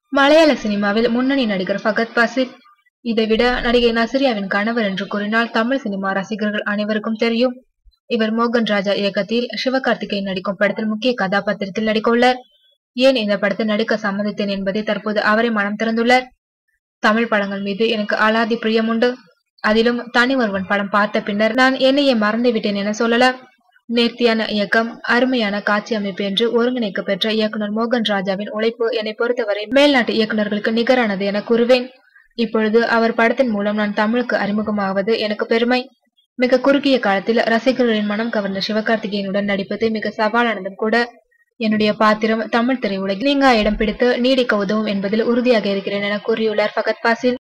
மலையாள சினிமாவில் முன்னணி நடிகர் ஃபகத் பாசில் இதைவிட நடிகை நசிரியாவின் கணவர் என்று கூறினால் தமிழ் சினிமா ரசிகர்கள் அனைவருக்கும் தெரியும் இவர் மோகன் ராஜா இயக்கத்தில் சிவகார்த்திகேயன் நடிக்கும் படத்தில் முக்கிய கதாபாத்திரத்தில் நடிக்க உள்ளார் ஏன் இந்த படத்தில் நடிக்க சம்மதித்தேன் என்பதை தற்போது அவரை மனம் திறந்துள்ளார் தமிழ் படங்கள் மீது எனக்கு அலாதி பிரியம் உண்டு அதிலும் தனி ஒருவன் படம் பார்த்த பின்னர் நான் என்னையே மறந்து விட்டேன் என சொல்லலாம் நேர்த்தியான இயக்கம் அருமையான காட்சி அமைப்பு என்று ஒருங்கிணைக்க பெற்ற இயக்குனர் மோகன் ராஜாவின் உழைப்பு என்னை பொறுத்தவரை மேல்நாட்டு இயக்குனர்களுக்கு நிகரானது என கூறுவேன் இப்பொழுது அவர் படத்தின் மூலம் நான் தமிழுக்கு அறிமுகமாவது எனக்கு பெருமை மிக குறுகிய காலத்தில் ரசிகர்களின் மனம் கவர்ந்த சிவகார்த்திகேயனுடன் நடிப்பது மிக சவாலானதும் கூட என்னுடைய பாத்திரம் தமிழ் திரையுலகில் நீங்கா இடம் பிடித்து நீடிக்க உதவும் என்பதில் உறுதியாக இருக்கிறேன் என கூறியுள்ளார் ஃபகத் பாசில்